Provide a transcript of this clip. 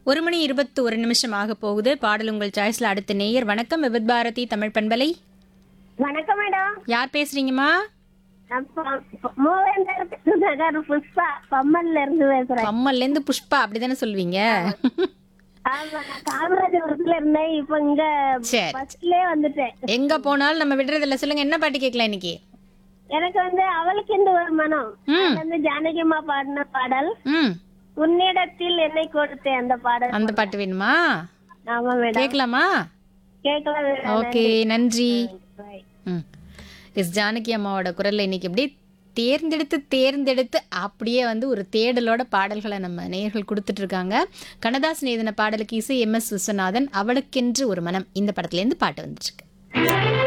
ஒரு மணி இருபத்து ஒரு நிமிஷம் ஆக போகுது பாடல் உங்கள் சாய்ஸ்ல அடுத்த நேயர் வணக்கம் விபத் பாரதி தமிழ் பண்பலை வணக்கம் மேடம் யார் பேசுறீங்கம்மா நான் ப- மூவேந்தர் நகர் புஷ்பா பம்மன்ல இருந்து பேசுறேன் கம்மல்ல இருந்து புஷ்பா அப்படிதானே சொல்வீங்க ஆமா நான் காமராஜபுரத்துல இருந்தேன் இப்ப இங்க சரி பஸ்லயே வந்துட்டேன் எங்க போனாலும் நம்ம விடுறதில்ல சொல்லுங்க என்ன பாட்டு கேட்கலாம் இன்னைக்கு எனக்கு வந்து அவளுக்கு இந்த ஒரு மனம் ம் அது வந்து ஜானகிமா பாடின பாடல் ம் உன்னிடத்தில் என்னை கொடுத்தேன் அந்த பாடல் அந்த பாட்டு வேணுமா ஆமா மேடம் கேட்கலாமா கேட்கலாம் மேடம் ஓகே நன்றி Bye. ம் எஸ் ஜானகி அம்மாவோட குரல்ல இன்னைக்கு அப்படியே தேர்ந்தெடுத்து தேர்ந்தெடுத்து அப்படியே வந்து ஒரு தேடலோட பாடல்களை நம்ம நேயர்கள் கொடுத்துட்டு இருக்காங்க கண்ணதாசன் எழுதின பாடலுக்கு இசை எம் எஸ் விஸ்வநாதன் அவளுக்கென்று ஒரு மனம் இந்த படத்துலேருந்து பாட்டு வந்துட்டு இருக்கு